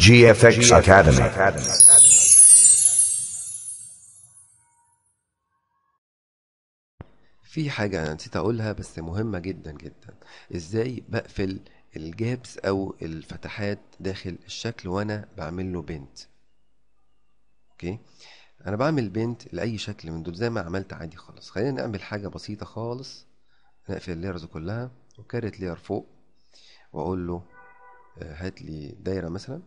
GFX Academy. في حاجة أنا نسيت أقولها بس مهمة جدا جدا إزاي بقفل الجابس أو الفتحات داخل الشكل وأنا بعمل له بنت أوكي أنا بعمل بنت لأي شكل من دول زي ما عملت عادي خالص خلينا نعمل حاجة بسيطة خالص نقفل اللايرز كلها وكارت لاير فوق وأقول له آه، هات لي دايرة مثلا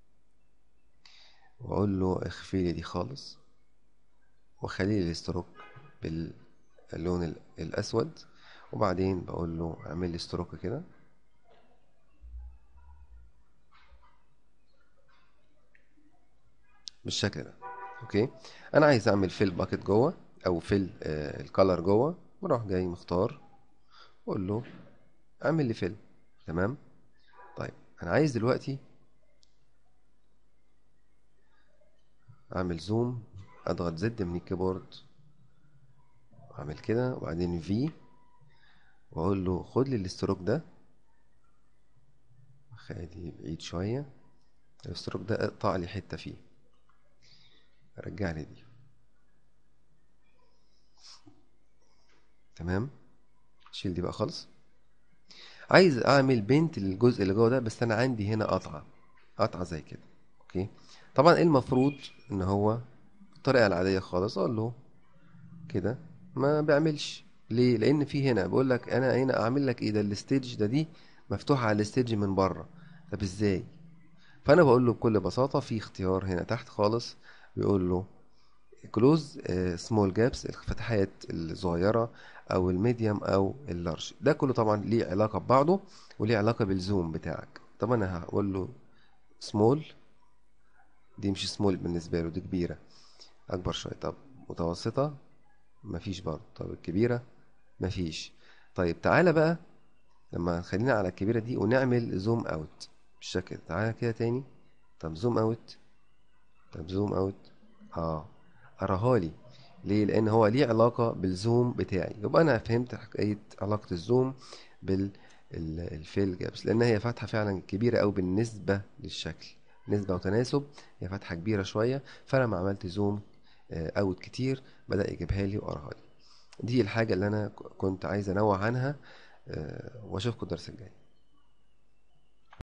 وأقول له اخفي لي دي خالص وخلي لي الستروك باللون ال- الأسود وبعدين بقول له اعمل لي ستروك كده بالشكل ده اوكي انا عايز اعمل فيل باكت جوه او فيل آه الكالر جوه بروح جاي مختار اقول له اعمل لي فيل تمام طيب انا عايز دلوقتي اعمل زوم اضغط زد من الكيبورد اعمل كده وبعدين في واقول له خد لي الاستروك ده خليه بعيد شويه الاستروك ده اقطع لي حته فيه رجع لي دي تمام شيل دي بقى خالص عايز اعمل بنت للجزء اللي جوه ده بس انا عندي هنا قطعه قطعه زي كده اوكي طبعا إيه المفروض ان هو الطريقه العاديه خالص اقول له كده ما بيعملش ليه لان في هنا بقول لك انا هنا اعمل لك ايه ده الستيج ده دي مفتوحه على الستيج من بره طب ازاي فانا بقول له بكل بساطه في اختيار هنا تحت خالص بيقول له كلوز سمول جابس الفتحات الصغيره او الميديوم او اللارج ده كله طبعا ليه علاقه ببعضه وليه علاقه بالزوم بتاعك طب انا هقول له سمول دي مش سمول بالنسبه له دي كبيره اكبر شويه طب متوسطه مفيش برضه طب الكبيره مفيش طيب تعالى بقى لما خلينا على الكبيره دي ونعمل زوم اوت بالشكل ده. تعالى كده تاني طب زوم اوت طب زوم اوت اه اراها لي ليه لان هو ليه علاقه بالزوم بتاعي يبقى انا فهمت حكايه علاقه الزوم بالفيل جابس لان هي فتحه فعلا كبيره قوي بالنسبه للشكل نسبه وتناسب هي فتحه كبيره شويه فانا لما عملت زوم اوت كتير بدا يجيبها لي وقراها لي دي الحاجه اللي انا ك- كنت عايز انوه عنها آه، واشوفكم الدرس الجاي